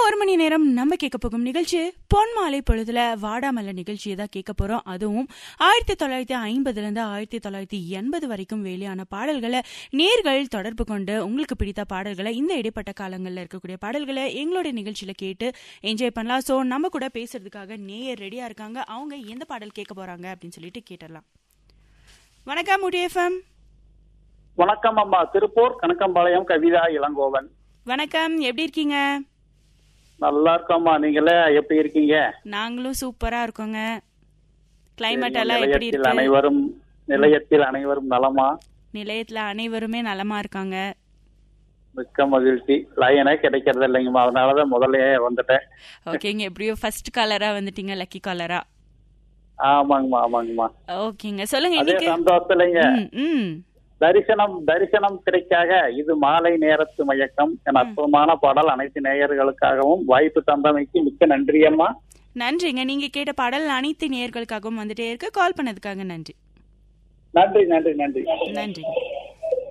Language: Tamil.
ஒரு மணி நேரம் நம்ம கேட்க போகும் நிகழ்ச்சி பொன் மாலை பொழுதுல வாடாமல்ல நிகழ்ச்சியை தான் கேட்க போறோம் அதுவும் ஆயிரத்தி தொள்ளாயிரத்தி ஐம்பதுல இருந்து ஆயிரத்தி தொள்ளாயிரத்தி எண்பது வரைக்கும் வெளியான பாடல்களை நேர்கள் தொடர்பு கொண்டு உங்களுக்கு பிடித்த பாடல்களை இந்த இடைப்பட்ட காலங்களில் இருக்கக்கூடிய பாடல்களை எங்களுடைய நிகழ்ச்சியில கேட்டு என்ஜாய் பண்ணலாம் ஸோ நம்ம கூட பேசுறதுக்காக நேயர் ரெடியா இருக்காங்க அவங்க எந்த பாடல் கேட்க போறாங்க அப்படின்னு சொல்லிட்டு கேட்டுடலாம் வணக்கம் முடி எஃப்எம் வணக்கம் அம்மா திருப்பூர் கணக்கம்பாளையம் கவிதா இளங்கோவன் வணக்கம் எப்படி இருக்கீங்க நல்லா இருக்கோம்மா நீங்களே எப்படி இருக்கீங்க நாங்களும் சூப்பரா இருக்கோங்க கிளைமேட் எல்லாம் எப்படி நிலையத்தில் இருக்கு அனைவரும் நிலையத்தில் அனைவரும் நலமா நிலையத்துல அனைவருமே நலமா இருக்காங்க மிக்க மகிழ்ச்சி லைனே கிடைக்கிறது இல்லைங்கம்மா அதனாலதான் முதல்ல வந்துட்டேன் ஓகேங்க எப்படியோ ஃபர்ஸ்ட் காலரா வந்துட்டீங்க லக்கி காலரா ஆமாங்கம்மா ஆமாங்கம்மா ஓகேங்க சொல்லுங்க அதே இன்னைக்கு சந்தோஷம் இல்லைங்க ம், ம் தரிசனம் தரிசனம் கிடைக்காக இது மாலை நேரத்து மயக்கம் என அற்புதமான பாடல் அனைத்து நேயர்களுக்காகவும் வாய்ப்பு தந்தமைக்கு மிக்க நன்றி அம்மா நன்றிங்க நீங்க கேட்ட பாடல் அனைத்து நேயர்களுக்காகவும் வந்துட்டே இருக்கு கால் பண்ணதுக்காக நன்றி நன்றி நன்றி நன்றி நன்றிங்க